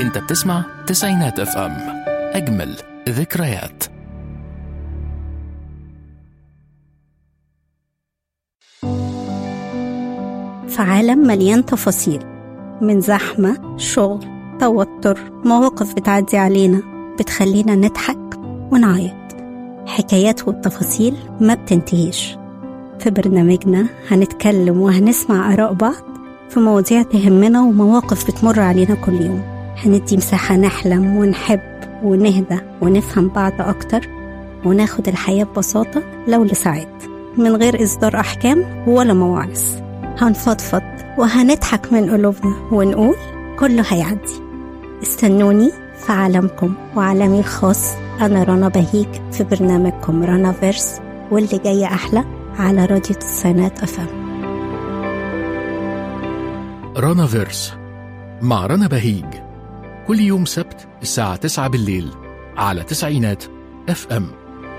انت بتسمع تسعينات اف ام اجمل ذكريات في عالم مليان تفاصيل من زحمة شغل توتر مواقف بتعدي علينا بتخلينا نضحك ونعيط حكايات والتفاصيل ما بتنتهيش في برنامجنا هنتكلم وهنسمع آراء بعض في مواضيع تهمنا ومواقف بتمر علينا كل يوم هندي مساحة نحلم ونحب ونهدى ونفهم بعض أكتر وناخد الحياة ببساطة لو لساعات من غير إصدار أحكام ولا مواعظ هنفضفض وهنضحك من قلوبنا ونقول كله هيعدي استنوني في عالمكم وعالمي الخاص أنا رنا بهيج في برنامجكم رنا فيرس واللي جاي أحلى على راديو تسعينات أفهم رانا فيرس مع رنا بهيج كل يوم سبت الساعة 9 بالليل على تسعينات اف ام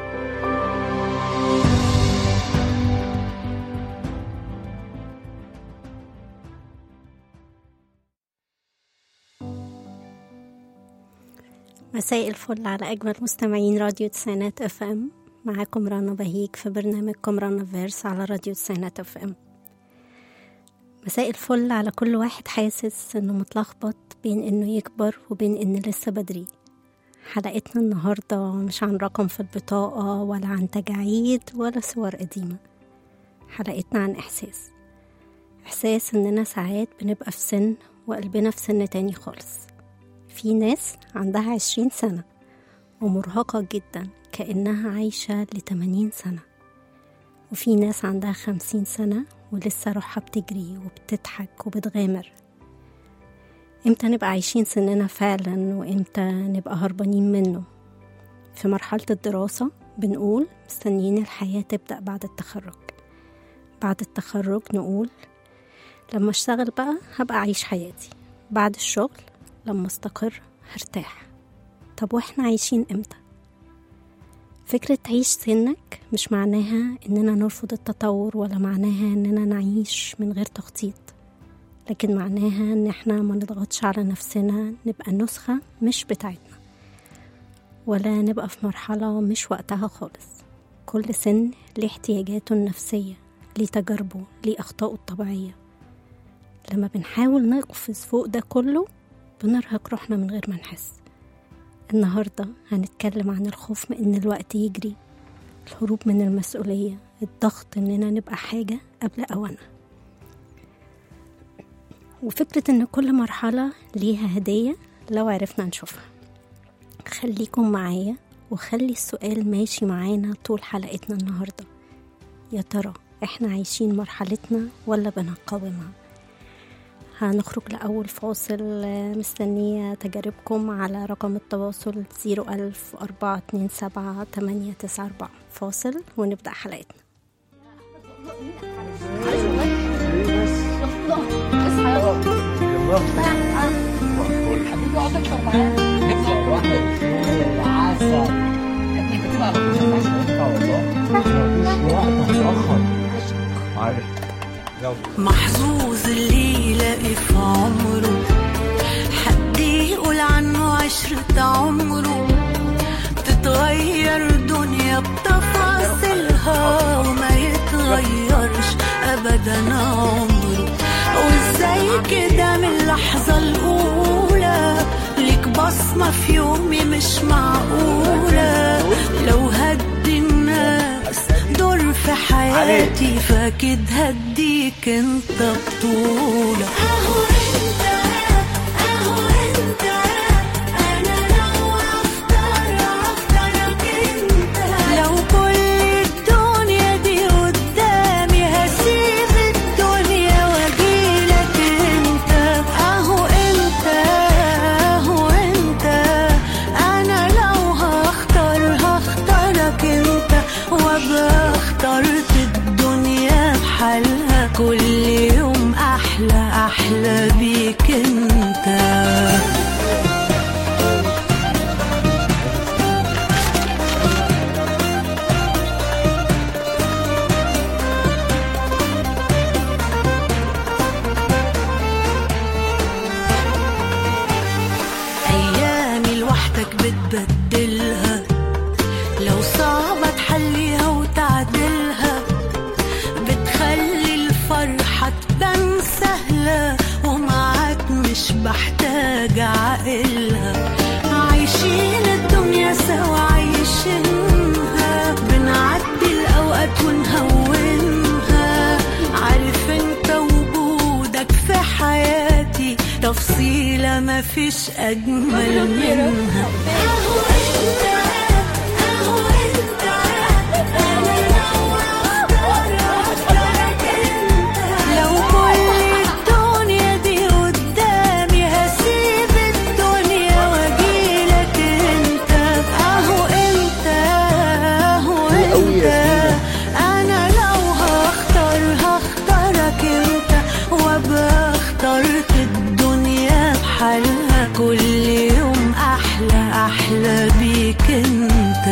مساء الفل على أجمل مستمعين راديو تسعينات اف ام معاكم رنا بهيج في برنامجكم رنا فيرس على راديو تسعينات اف ام مساء الفل على كل واحد حاسس انه متلخبط بين انه يكبر وبين ان لسه بدري حلقتنا النهاردة مش عن رقم في البطاقة ولا عن تجاعيد ولا صور قديمة حلقتنا عن إحساس إحساس إننا ساعات بنبقى في سن وقلبنا في سن تاني خالص في ناس عندها عشرين سنة ومرهقة جدا كأنها عايشة لتمانين سنة وفي ناس عندها خمسين سنة ولسه روحها بتجري وبتضحك وبتغامر امتى نبقى عايشين سننا فعلا وامتى نبقى هربانين منه في مرحلة الدراسة بنقول مستنيين الحياة تبدأ بعد التخرج بعد التخرج نقول لما اشتغل بقى هبقى أعيش حياتي بعد الشغل لما استقر هرتاح طب واحنا عايشين امتى فكرة تعيش سنك مش معناها اننا نرفض التطور ولا معناها اننا نعيش من غير تخطيط لكن معناها ان احنا ما نضغطش على نفسنا نبقى نسخة مش بتاعتنا ولا نبقى في مرحلة مش وقتها خالص كل سن ليه احتياجاته النفسية ليه تجاربه ليه أخطائه الطبيعية لما بنحاول نقفز فوق ده كله بنرهق روحنا من غير ما نحس النهاردة هنتكلم عن الخوف من إن الوقت يجري الهروب من المسؤولية الضغط إننا نبقى حاجة قبل أوانها وفكرة إن كل مرحلة ليها هدية لو عرفنا نشوفها خليكم معايا وخلي السؤال ماشي معانا طول حلقتنا النهاردة يا ترى احنا عايشين مرحلتنا ولا بنقاومها هنخرج لأول فاصل مستنية تجاربكم على رقم التواصل زيرو ألف أربعة اتنين سبعة تمانية تسعة أربعة فاصل ونبدأ حلقتنا محظوظ اللي يلاقي في عمره حد يقول عنه عشرة عمره تتغير دنيا بتفاصيلها وما يتغيرش أبدا عمره وازاي كده من اللحظة الأولى ليك بصمة في يومي مش معقولة لو هدي الناس دور في حياتي فاكيد هديك انت بطولة اهو انت اهو انت انا لو اختار اختارك انت لو كل الدنيا دي قدامي هسيب الدنيا واجيلك انت اهو انت اهو انت انا لو هختار هختارك انت وابقى اخترت الدنيا بحالها كل يوم احلى احلى سهلة ومعاك مش بحتاج عقلها عايشين الدنيا سوا عايشينها بنعدي الأوقات ونهونها عارف انت وجودك في حياتي تفصيلة مفيش أجمل منها أهو انت أهو انت أنا لو أختار أختارك انت لو كل الدنيا دي قدامي هسيب الدنيا واجيلك انت اهو انت اهو انت انا لو هختار هختارك انت وابقى اخترت الدنيا بحالها كل يوم احلى احلى بيك انت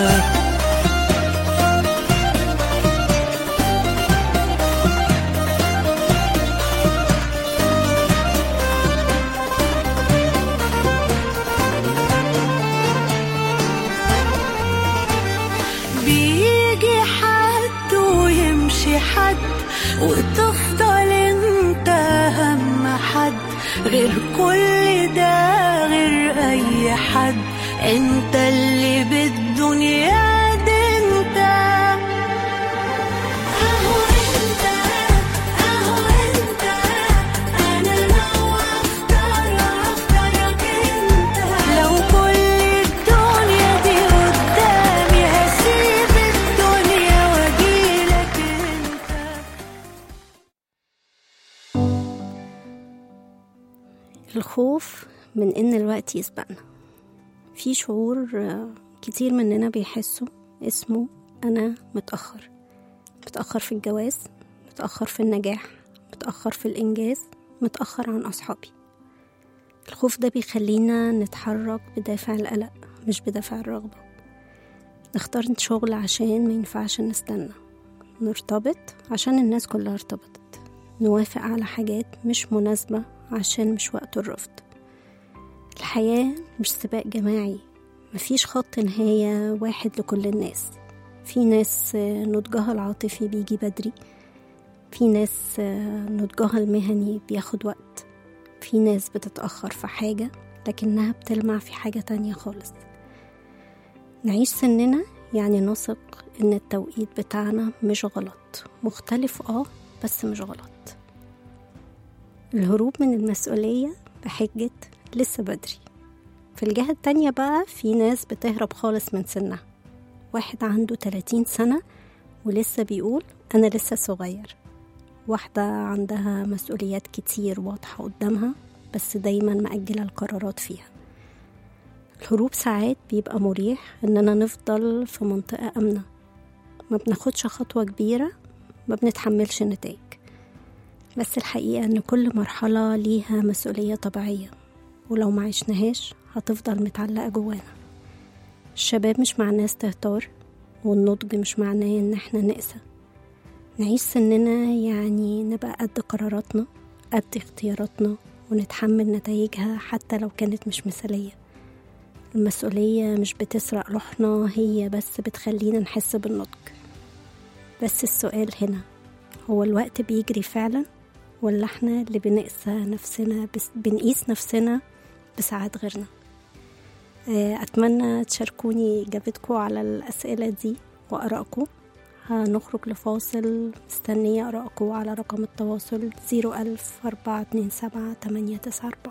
بيجي حد ويمشي حد وتفضل انت اهم حد غير كل ده غير اي حد انت اللي بالدنيا دي انت اهو انت اهو انت انا لو اختار اختارك انت لو كل الدنيا دي قدامي هسيب الدنيا واجيلك انت الخوف من إن الوقت يسبقنا في شعور آه، كتير مننا بيحسوا اسمه أنا متأخر متأخر في الجواز متأخر في النجاح متأخر في الإنجاز متأخر عن أصحابي الخوف ده بيخلينا نتحرك بدافع القلق مش بدافع الرغبة نختار شغل عشان ما ينفعش نستنى نرتبط عشان الناس كلها ارتبطت نوافق على حاجات مش مناسبة عشان مش وقت الرفض الحياة مش سباق جماعي مفيش خط نهاية واحد لكل الناس في ناس آه، نضجها العاطفي بيجي بدري في ناس آه، نضجها المهني بياخد وقت في ناس بتتأخر في حاجة لكنها بتلمع في حاجة تانية خالص نعيش سننا يعني نثق إن التوقيت بتاعنا مش غلط مختلف اه بس مش غلط الهروب من المسؤولية بحجة لسه بدري في الجهة التانية بقى في ناس بتهرب خالص من سنها واحد عنده 30 سنة ولسه بيقول أنا لسه صغير واحدة عندها مسؤوليات كتير واضحة قدامها بس دايما مأجلة القرارات فيها الهروب ساعات بيبقى مريح إننا نفضل في منطقة آمنة ما بناخدش خطوة كبيرة ما بنتحملش نتائج بس الحقيقة إن كل مرحلة ليها مسؤولية طبيعية ولو ما عشناهاش هتفضل متعلقة جوانا الشباب مش معناه استهتار والنضج مش معناه إن احنا نقسى نعيش سننا يعني نبقى قد قراراتنا قد اختياراتنا ونتحمل نتائجها حتى لو كانت مش مثالية المسؤولية مش بتسرق روحنا هي بس بتخلينا نحس بالنضج بس السؤال هنا هو الوقت بيجري فعلا ولا احنا اللي بنقسى نفسنا بس بنقيس نفسنا بساعات غيرنا آه، أتمنى تشاركوني إجابتكم على الأسئلة دي وآرائكم هنخرج لفاصل مستنية آرائكم على رقم التواصل زيرو ألف أربعة اتنين سبعة تمانية تسعة أربعة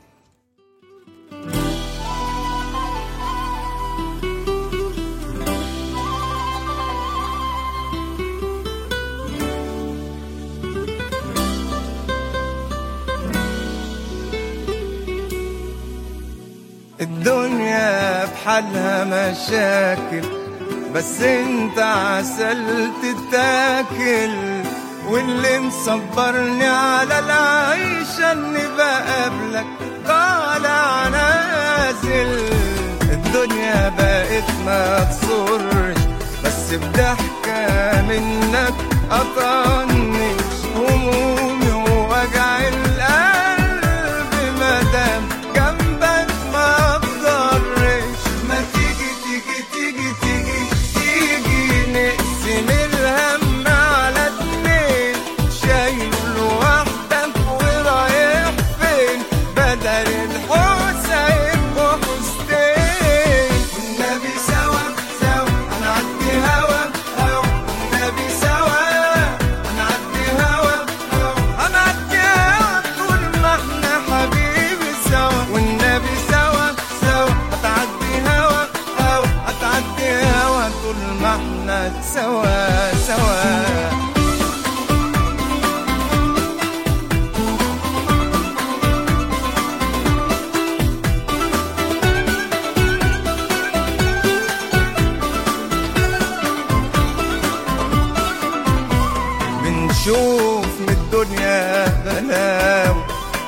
الدنيا بحالها مشاكل بس انت عسل تتاكل واللي مصبرني على العيشة اني بقابلك طالع نازل الدنيا بقت ما تصرش بس بضحكة منك قطعنيش همومي ووجع القلب مادام جنبك ما بضرش ما تيجي تيجي تيجي تيجي تيجي نقسم الهم على اتنين شايل واحد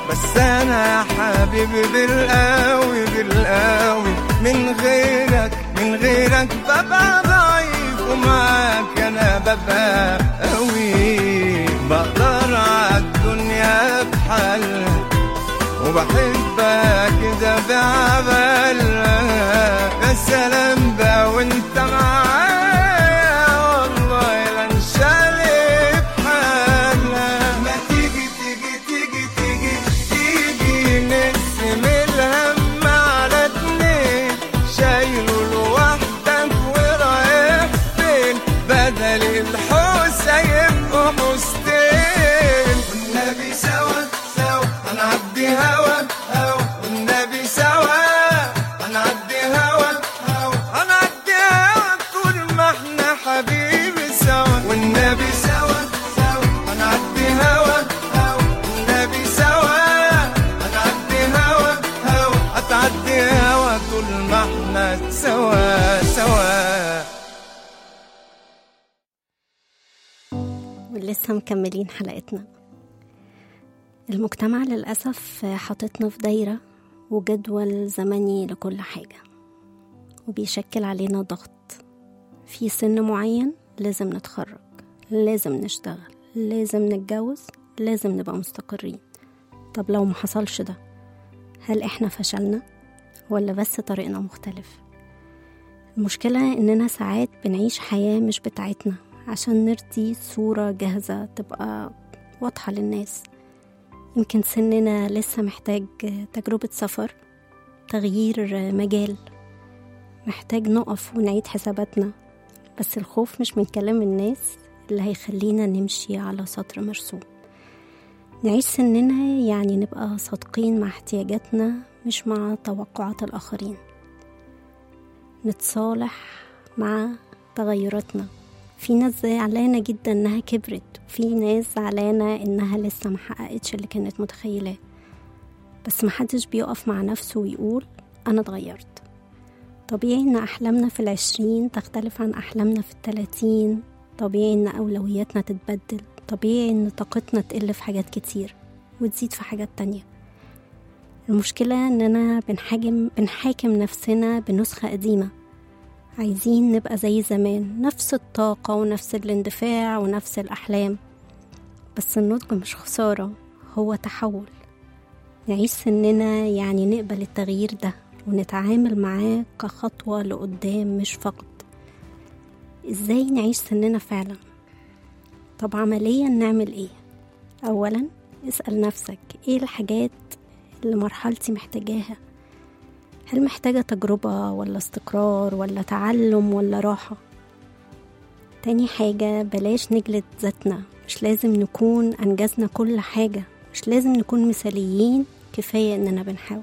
بس انا يا حبيبي بالقوي بالقوي من غيرك من غيرك ببقى ضعيف ومعاك انا ببقى قوي بقدر عالدنيا بحالها وبحبك كده بعبالها يا سلام بقى وانت معايا والله لا انشالي بحالها ما تيجي تيجي تيجي تيجي تيجي نقسم الهم على اتنين شايله لوحدك ورايح فين بدل الحوسه يبقوا حوستين والنبي سوا سوا هنعدي هوا هوا والنبي سوا هنعدي هوا هوا هنعدي هوا طول ما احنا حبيبي سوا والنبي سوا سوا هنعدي هوا هوا والنبي سوا هنعدي هوا هوا هتعدي هوا طول ما احنا سوا سوا ولسه مكملين حلقتنا المجتمع للأسف حاططنا في دايرة وجدول زمني لكل حاجة وبيشكل علينا ضغط في سن معين لازم نتخرج لازم نشتغل لازم نتجوز لازم نبقى مستقرين طب لو ما حصلش ده هل احنا فشلنا ولا بس طريقنا مختلف المشكلة إننا ساعات بنعيش حياة مش بتاعتنا عشان نرضي صورة جاهزة تبقى واضحة للناس يمكن سننا لسه محتاج تجربة سفر تغيير مجال محتاج نقف ونعيد حساباتنا بس الخوف مش من كلام الناس اللي هيخلينا نمشي على سطر مرسوم نعيش سننا يعني نبقى صادقين مع احتياجاتنا مش مع توقعات الآخرين نتصالح مع تغيراتنا في ناس زعلانة جدا انها كبرت وفي ناس زعلانة انها لسه محققتش اللي كانت متخيلاه بس محدش بيقف مع نفسه ويقول انا اتغيرت طبيعي ان احلامنا في العشرين تختلف عن احلامنا في التلاتين طبيعي ان اولوياتنا تتبدل طبيعي ان طاقتنا تقل في حاجات كتير وتزيد في حاجات تانية المشكلة اننا بنحاكم بنحاكم نفسنا بنسخة قديمة عايزين نبقى زي زمان نفس الطاقة ونفس الاندفاع ونفس الأحلام بس النضج مش خسارة هو تحول نعيش سننا يعني نقبل التغيير ده ونتعامل معاه كخطوة لقدام مش فقد ازاي نعيش سننا فعلا طب عمليا نعمل ايه اولا اسأل نفسك ايه الحاجات اللي مرحلتي محتاجاها هل محتاجة تجربة ولا استقرار ولا تعلم ولا راحة تاني حاجة بلاش نجلد ذاتنا مش لازم نكون أنجزنا كل حاجة مش لازم نكون مثاليين كفاية إننا بنحاول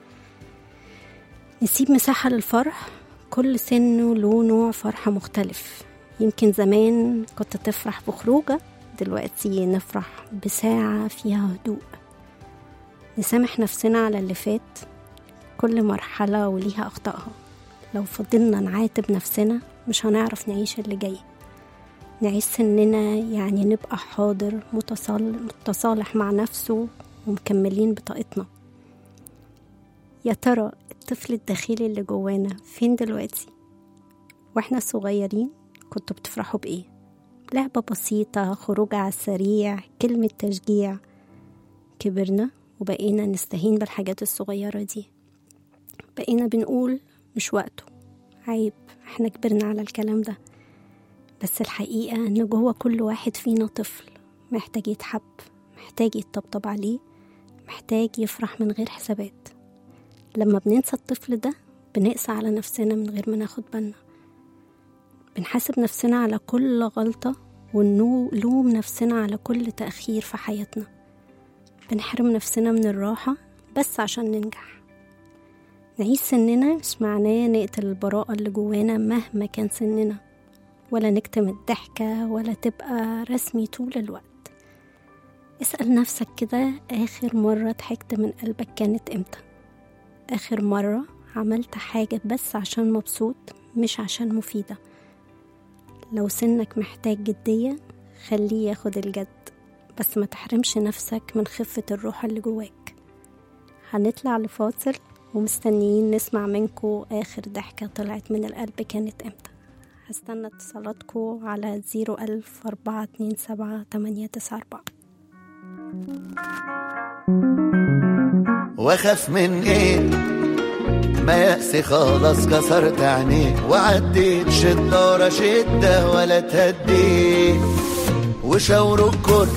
نسيب مساحة للفرح كل سن له نوع فرحة مختلف يمكن زمان كنت تفرح بخروجة دلوقتي نفرح بساعة فيها هدوء نسامح نفسنا على اللي فات كل مرحلة وليها أخطائها لو فضلنا نعاتب نفسنا مش هنعرف نعيش اللي جاي نعيش سننا يعني نبقى حاضر متصال- متصالح مع نفسه ومكملين بطاقتنا يا ترى الطفل الداخلي اللي جوانا فين دلوقتي واحنا صغيرين كنتوا بتفرحوا بإيه لعبة بسيطة خروج على السريع كلمة تشجيع كبرنا وبقينا نستهين بالحاجات الصغيرة دي بقينا بنقول مش وقته عيب احنا كبرنا على الكلام ده بس الحقيقة ان جوه كل واحد فينا طفل محتاج يتحب محتاج يتطبطب عليه محتاج يفرح من غير حسابات لما بننسى الطفل ده بنقسى على نفسنا من غير ما ناخد بالنا بنحاسب نفسنا على كل غلطة ونلوم نفسنا على كل تأخير في حياتنا بنحرم نفسنا من الراحة بس عشان ننجح نعيش سننا مش معناه نقتل البراءة اللي جوانا مهما كان سننا ولا نكتم الضحكة ولا تبقى رسمي طول الوقت اسأل نفسك كده آخر مرة ضحكت من قلبك كانت امتى آخر مرة عملت حاجة بس عشان مبسوط مش عشان مفيدة لو سنك محتاج جدية خليه ياخد الجد بس ما تحرمش نفسك من خفة الروح اللي جواك هنطلع لفاصل ومستنيين نسمع منكم آخر ضحكة طلعت من القلب كانت امتى هستنى اتصالاتكم على زيرو ألف أربعة اتنين سبعة تمانية تسعة أربعة واخاف من ايه ما يأسي خلاص كسرت عينيه وعديت شدة ورا شدة ولا تهديت وشاوروا الكل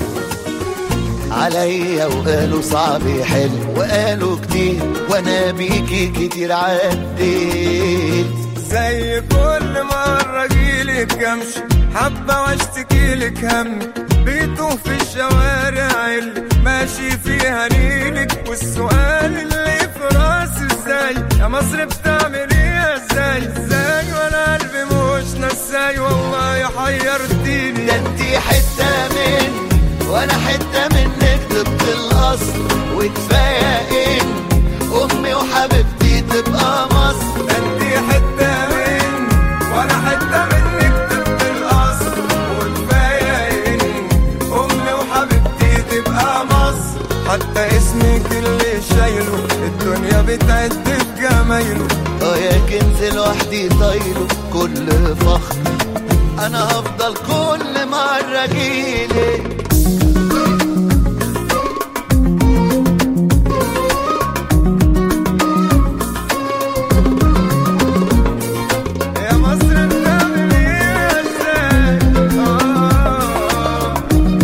عليا وقالوا صعب يحل وقالوا كتير وانا بيكي كتير عديت زي كل مرة جيلك امشي حبة واشتكي لك همي بيتوه في الشوارع اللي ماشي فيها نيلك والسؤال اللي في راسي ازاي يا مصر بتعمل ايه ازاي ازاي وانا قلبي مش نساي والله حيرتيني ده انتي حتة مني وانا حتة منك طبق الاصل وكفاية ان امي وحبيبتي تبقى مصر ده انتي حتة مني وانا حتة منك طب الاصل وكفاية ان امي وحبيبتي تبقى مصر حتى اسمك اللي شايله الدنيا بتعد في جمايله اه يا كنز لوحدي طايله كل فخر انا هفضل كل مرة جيلك يا مصر بتعمل ايه ازاي آه.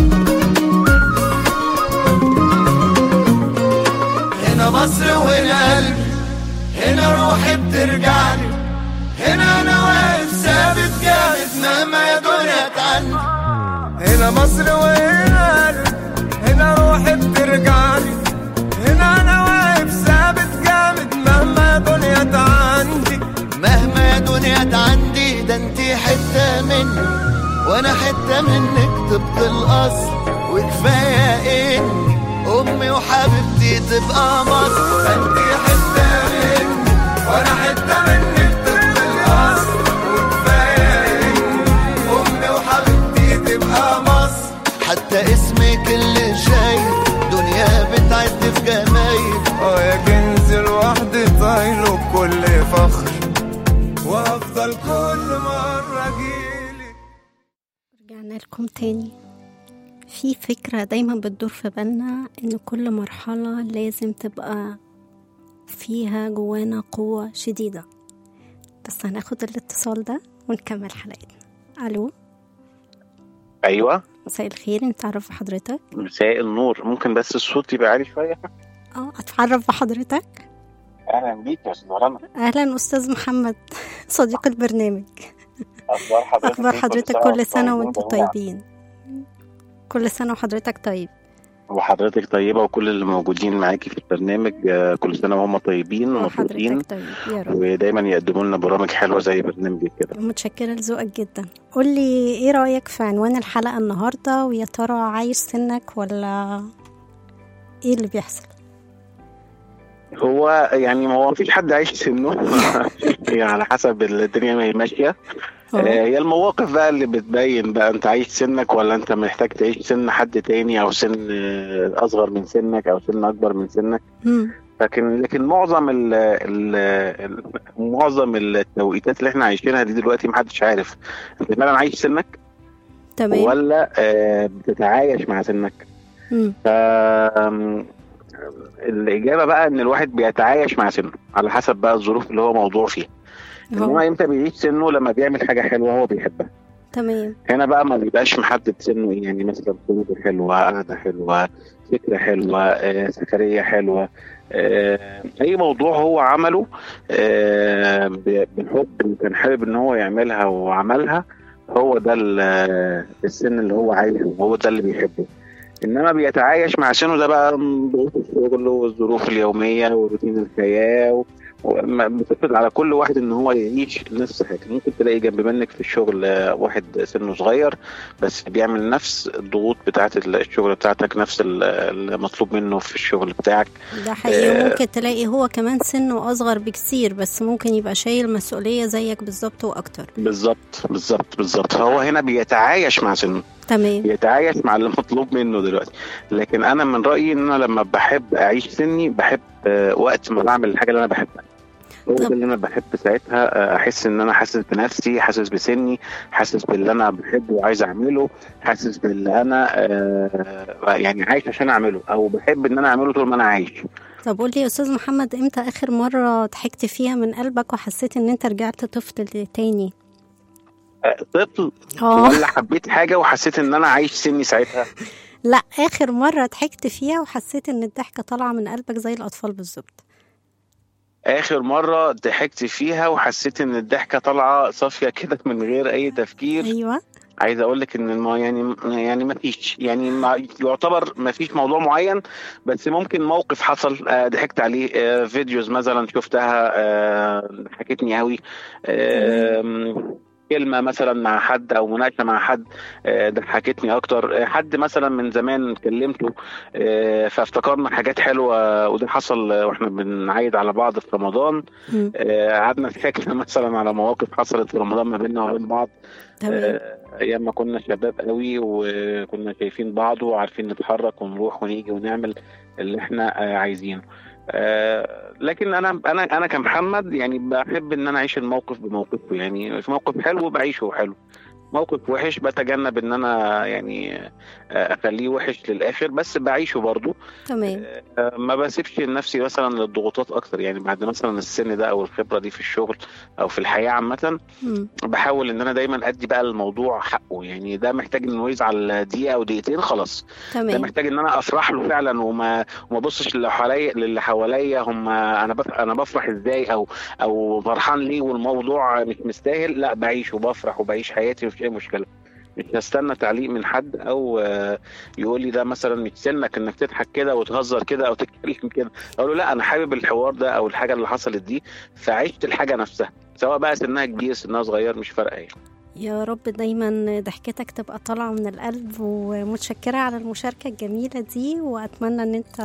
هنا مصر وهنا قلبي هنا روحي بترجعلي هنا انا واقف ثابت جامد مهما يا دنيا تعني هنا مصر وهنا قلبي هنا روحي بترجعلي هنا انا واقف ثابت جامد مهما يا دنيا تعندي مهما يا دنيا عندي ده انتي حتة مني وانا حتة منك طبق الاصل وكفاية اني امي وحبيبتي تبقى مصر انتي حتة مني وانا حتة منك طب الاصل وكفاية إن امي وحبيبتي تبقى مصر حتى اسمك اللي شايف دنيا بتعد في جمايل اه يا كنز لوحدي طايله بكل فخر وافضل كل مرة اجيلك رجعنا لكم تاني في فكرة دايما بتدور في بالنا ان كل مرحلة لازم تبقى فيها جوانا قوة شديدة بس هناخد الاتصال ده ونكمل حلقتنا الو ايوه مساء الخير انت تعرف بحضرتك مساء النور ممكن بس الصوت يبقى عالي شويه اه اتعرف بحضرتك اهلا بيك يا استاذ رنا اهلا استاذ محمد صديق البرنامج اخبار حضرتك اخبار إيه؟ حضرتك كل سنة وأنتم وانتم جميعاً. طيبين كل سنة وحضرتك طيب وحضرتك طيبه وكل اللي موجودين معاكي في البرنامج آه، كل سنه وهم طيبين ومبسوطين وحضرتك طيب يا رب ودايما يقدموا لنا برامج حلوه زي برنامجك كده متشكرة لذوقك جدا قولي ايه رأيك في عنوان الحلقة النهاردة ويا ترى عايش سنك ولا ايه اللي بيحصل هو يعني ما هو مفيش حد عايش سنه يعني على حسب الدنيا ما هي ماشيه آه، اه هي المواقف بقى اللي بتبين بقى انت عايش سنك ولا انت محتاج تعيش سن حد تاني او سن آه، اصغر من سنك او سن اكبر من سنك مم. لكن لكن معظم ال ال ال معظم التوقيتات اللي احنا عايشينها دي دلوقتي محدش عارف انت فعلا عايش سنك تمام ولا آه، بتتعايش مع سنك مم. ف آم، الاجابه بقى ان الواحد بيتعايش مع سنه على حسب بقى الظروف اللي هو موضوع فيها انما هو امتى بيعيش سنه لما بيعمل حاجه حلوه هو بيحبها تمام هنا بقى ما بيبقاش محدد سنه إيه، يعني مثلا خروجه حلوه قعده حلوه فكره حلوه آه، سفريه حلوه آه، اي موضوع هو عمله آه، ب- بالحب وكان حابب ان هو يعملها وعملها هو ده ال- السن اللي هو عايشه وهو ده اللي بيحبه انما بيتعايش مع سنه ده بقى ضغوط الشغل والظروف اليوميه وروتين الحياه و- وما- بتفرض على كل واحد ان هو يعيش نفس حاجه ممكن تلاقي جنب منك في الشغل آه، واحد سنه صغير بس بيعمل نفس الضغوط بتاعه الشغل بتاعتك نفس ال- المطلوب منه في الشغل بتاعك ده حقيقي آه. ممكن تلاقي هو كمان سنه أصغر بكثير بس ممكن يبقى شايل مسؤولية زيك بالظبط وأكتر بالظبط بالظبط بالظبط فهو هنا بيتعايش مع سنه تمام يتعايش مع اللي مطلوب منه دلوقتي لكن انا من رايي ان انا لما بحب اعيش سني بحب آه، وقت ما بعمل الحاجه اللي انا بحبها هو ده طب. اللي انا بحب ساعتها آه، احس ان انا حاسس بنفسي حاسس بسني حاسس باللي انا بحبه وعايز اعمله حاسس باللي انا آه، يعني عايش عشان اعمله او بحب ان انا اعمله طول ما انا عايش طب قول لي يا استاذ محمد امتى اخر مره ضحكت فيها من قلبك وحسيت ان انت رجعت طفل تاني آه، طفل اه ولا حبيت حاجه وحسيت ان انا عايش سني ساعتها لا اخر مره ضحكت فيها وحسيت ان الضحكه طالعه من قلبك زي الاطفال بالظبط اخر مره ضحكت فيها وحسيت ان الضحكه طالعه صافيه كده من غير اي تفكير ايوه عايز اقول لك ان الم... يعني يعني ما فيش يعني ما يعتبر ما فيش موضوع معين بس ممكن موقف حصل آه، ضحكت عليه آه، فيديوز مثلا شفتها آه، ضحكتني قوي آم، كلمة مثلا مع حد أو مناقشة مع حد آه، ضحكتني أكتر آه، حد مثلا من زمان كلمته آه، فافتكرنا حاجات حلوة وده حصل آه، وإحنا بنعيد على بعض في رمضان مم. آه، قعدنا ضحكنا مثلا على مواقف حصلت في رمضان ما بيننا وبين بعض تمام آه، ايام ما كنا شباب قوي وكنا شايفين بعض وعارفين نتحرك ونروح ونيجي ونعمل اللي احنا آه، عايزينه آه، لكن انا انا انا كمحمد يعني بحب ان انا اعيش الموقف بموقفه يعني في موقف حلو بعيشه حلو موقف وحش بتجنب ان انا يعني آه، اخليه وحش للاخر بس بعيشه برضه تمام آه، ما بسيبش نفسي مثلا للضغوطات اكتر يعني بعد مثلا السن ده او الخبره دي في الشغل او في الحياه عامه مم. بحاول ان انا دايما ادي بقى الموضوع حقه يعني ده محتاج انه يزعل دقيقه او دقيقتين خلاص ده تمام محتاج ان انا افرح له فعلا وما وما ابصش للي حواليا للي حواليا هم انا بف... انا بفرح ازاي او او فرحان ليه والموضوع مش مستاهل لا بعيش وبفرح وبعيش حياتي مفيش اي مشكله مش هستنى تعليق من حد او آه، يقول لي ده مثلا مش سنك انك تضحك كده وتهزر كده او تتكلم كده اقول له لا انا حابب الحوار ده او الحاجه اللي حصلت دي فعشت الحاجه نفسها سواء بقى سنها كبير سنها صغير مش فارقه يعني يا رب دايما ضحكتك تبقى طالعة من القلب ومتشكرة على المشاركة الجميلة دي وأتمنى إن أنت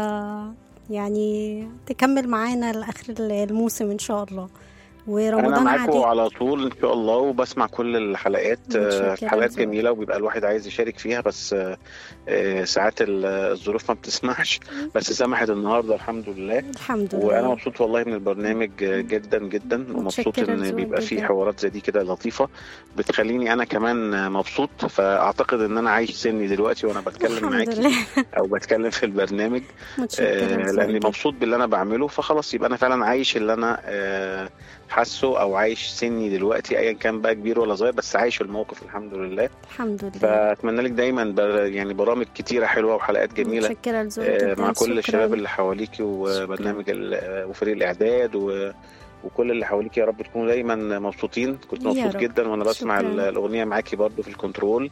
يعني تكمل معانا لآخر الموسم إن شاء الله انا ورمضان معاكم عليك على طول ان شاء الله وبسمع كل الحلقات آه، متشكرة الحلقات جداً. جميله وبيبقى الواحد عايز يشارك فيها بس آه، آه، ساعات ال- الظروف ما بتسمحش بس سمحت النهارده الحمد لله الحمد وانا لله مبسوط والله من البرنامج آه، جدا جدا ومبسوط متشكرة ان لذوقك بيبقى فيه جداً. حوارات زي دي كده لطيفه بتخليني انا كمان آه، مبسوط فاعتقد ان انا عايش سني دلوقتي وانا بتكلم الحمد معاكي لله او بتكلم في البرنامج متشكرة آه، لذوقك لاني جداً. مبسوط باللي انا بعمله فخلاص يبقى انا فعلا عايش اللي انا آه، حاسه او عايش سني دلوقتي ايا كان بقى كبير ولا صغير بس عايش الموقف الحمد لله الحمد لله فاتمنى لك دايما بر يعني برامج كتيره حلوه وحلقات جميله متشكرة لذوقك آه، جدا مع كل شكراً. الشباب اللي حواليكي وبرنامج ال- آه، وفريق الاعداد و وكل اللي حواليك يا رب تكونوا دايما مبسوطين كنت يا مبسوط رب. جدا وانا بسمع شكراً. ال- الاغنيه معاكي برضو في الكنترول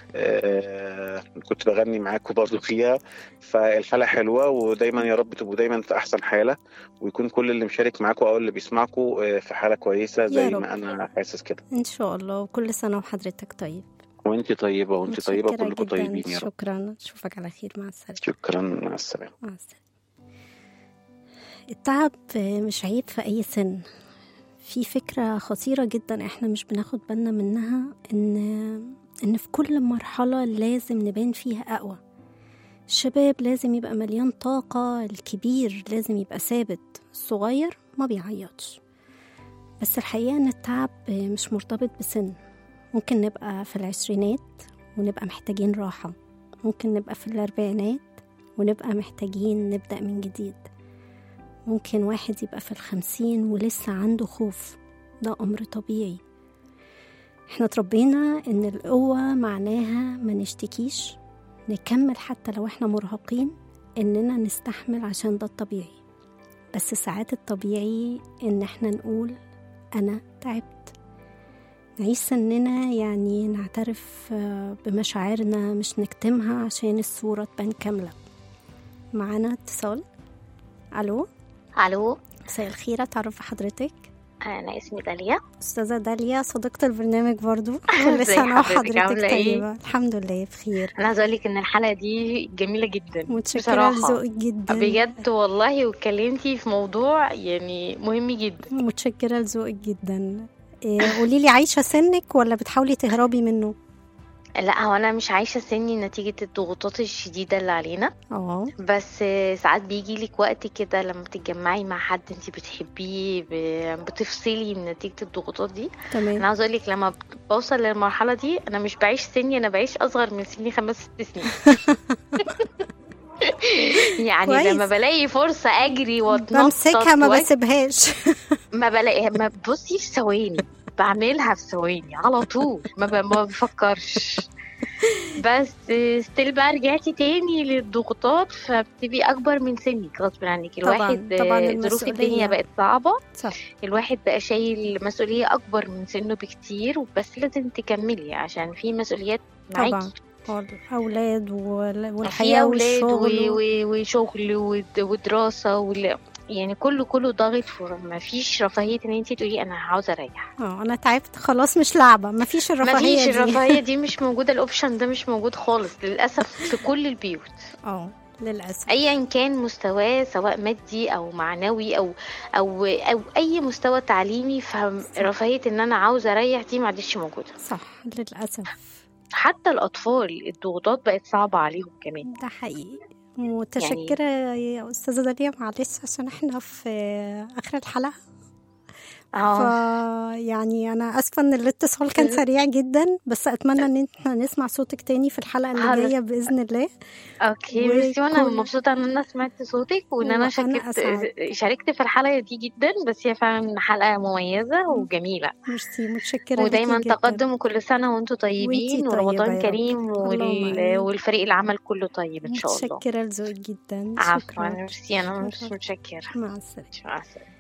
آه، كنت بغني معاكم برضو فيها فالحلقه حلوه ودايما يا رب تبقوا دايما في احسن حاله ويكون كل اللي مشارك معاكم او اللي بيسمعكم آه، في حاله كويسه زي رب. ما انا حاسس كده إن شاء الله وكل سنة وحضرتك طيب وانت طيبه وانت طيبه متشكرة وكلكم جداً. طيبين يا رب شكرا أشوفك على خير مع السلامة شكرا مع السلامه مع السلامة التعب مش عيب في أي سن في فكرة خطيرة جدا احنا مش بناخد بالنا منها ان ان في كل مرحلة لازم نبان فيها أقوى الشباب لازم يبقى مليان طاقة الكبير لازم يبقى ثابت الصغير ما بيعيطش بس الحقيقة ان التعب مش مرتبط بسن ممكن نبقى في العشرينات ونبقى محتاجين راحة ممكن نبقى في الأربعينات ونبقى محتاجين نبدأ من جديد ممكن واحد يبقى في الخمسين ولسه عنده خوف ده أمر طبيعي احنا اتربينا ان القوة معناها ما نشتكيش نكمل حتى لو احنا مرهقين اننا نستحمل عشان ده الطبيعي بس ساعات الطبيعي ان احنا نقول انا تعبت نعيش سننا يعني نعترف آه، بمشاعرنا مش نكتمها عشان الصورة تبان كاملة معانا اتصال الو الو مساء الخير اتعرف بحضرتك انا اسمي داليا استاذه داليا صديقه البرنامج برضو كل ازي سنه حضرتك؟ وحضرتك عاملة ايه؟ طيبه الحمد لله بخير انا عايزه اقول لك ان الحلقه دي جميله جدا متشكره بصراحة. لذوقك جدا بجد والله واتكلمتي في موضوع يعني مهم جدا متشكره لذوقك جدا إيه، قولي لي عايشه سنك ولا بتحاولي تهربي منه لا هو انا مش عايشه سني نتيجه الضغوطات الشديده اللي علينا اه بس ساعات بيجي لك وقت كده لما تتجمعي مع حد انت بتحبيه ب- بتفصلي من نتيجه الضغوطات دي انا تمام عاوزه اقول لك لما بوصل للمرحله دي انا مش بعيش سني انا بعيش اصغر من سني خمس ست سنين يعني كويس. لما بلاقي فرصه اجري واتنطط بمسكها ما وأجري- بسيبهاش ما بلاقي ما بصي في ثواني بعملها في ثواني على طول ما, ب... ما بفكرش بس ستيل بقى رجعتي تاني للضغوطات فبتبقي اكبر من سنك غصب عنك طبعاً، الواحد طبعاً آه، ظروف المسؤولية. الدنيا بقت صعبة صح الواحد بقى شايل مسؤولية أكبر من سنه بكتير بس لازم تكملي عشان في مسؤوليات معاكي طبعا الأولاد وال- في والحياة أولاد والشغل و- و- وشغل ود- ودراسة وال... يعني كله كله ضاغط ما فيش رفاهية ان انت تقولي انا عاوزة اريح اه انا تعبت خلاص مش لعبة مفيش ما الرفاهية فيش دي الرفاهية دي مش موجودة الاوبشن ده مش موجود خالص للأسف في كل البيوت اه للأسف ايا كان مستواه سواء مادي او معنوي او او او اي مستوى تعليمي فرفاهية ان انا عاوزة اريح دي ما عادش موجودة صح للأسف حتى الأطفال الضغوطات بقت صعبة عليهم كمان ده حقيقي متشكرة يا أستاذة داليا معلش عشان احنا في آخر الحلقة اه ف يعني أنا آسفة إن الاتصال كان سريع جدا بس أتمنى إن احنا نسمع صوتك تاني في الحلقة اللي خلاص. جاية بإذن الله اوكي ميرسي وانا وكل- مبسوطة ان انا سمعت صوتك وان انا وأنا شاركت أسعد. شاركت في الحلقة دي جدا بس هي فعلا حلقة مميزة وجميلة ميرسي متشكرة ودايما ليكي جدا. تقدم وكل سنة وانتم طيبين طيبة يا ورمضان رب. كريم اللهم وال... آمين. والفريق العمل كله طيب ان شاء الله متشكرة لذوقك جدا عفوا شكرا ميرسي انا مش شكراً. متشكرة مع السلامة مع السلامة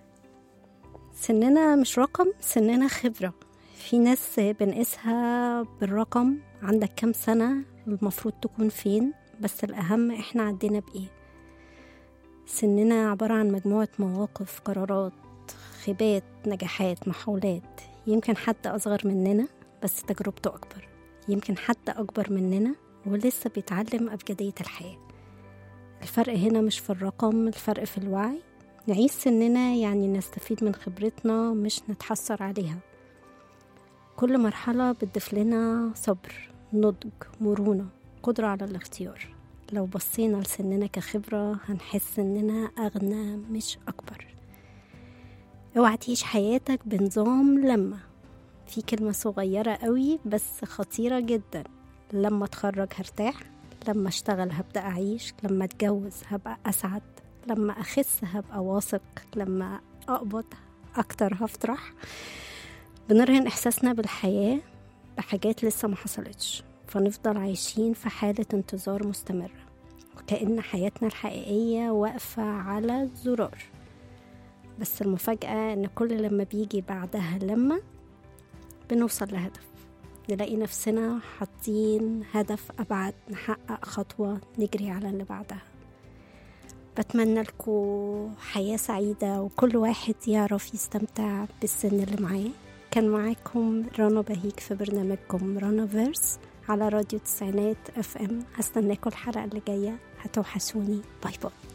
سننا مش رقم سننا خبرة في ناس بنقيسها بالرقم عندك كام سنة المفروض تكون فين بس الأهم احنا عدينا بإيه سننا عبارة عن مجموعة مواقف قرارات خيبات نجاحات محاولات يمكن حد أصغر مننا بس تجربته أكبر يمكن حد أكبر مننا ولسه بيتعلم أبجدية الحياة الفرق هنا مش في الرقم الفرق في الوعي نعيش سننا يعني نستفيد من خبرتنا مش نتحسر عليها كل مرحلة بتضيف لنا صبر نضج مرونة قدرة على الاختيار لو بصينا لسننا كخبرة هنحس اننا اغنى مش اكبر اوعى تعيش حياتك بنظام لما في كلمة صغيرة قوي بس خطيرة جدا لما اتخرج هرتاح لما اشتغل هبدأ أعيش لما اتجوز هبقى أسعد لما أخس هبقى واثق لما أقبض أكتر هفرح بنرهن إحساسنا بالحياة بحاجات لسه ما حصلتش فنفضل عايشين في حالة انتظار مستمرة وكأن حياتنا الحقيقية واقفة على زرار بس المفاجأة إن كل لما بيجي بعدها لما بنوصل لهدف نلاقي نفسنا حاطين هدف أبعد نحقق خطوة نجري على اللي بعدها بتمنى لكم حياة سعيدة وكل واحد يعرف يستمتع بالسن اللي معاه كان معاكم رنا بهيك في برنامجكم رنا فيرس على راديو تسعينات اف ام هستناكم الحلقة اللي جاية هتوحشوني باي باي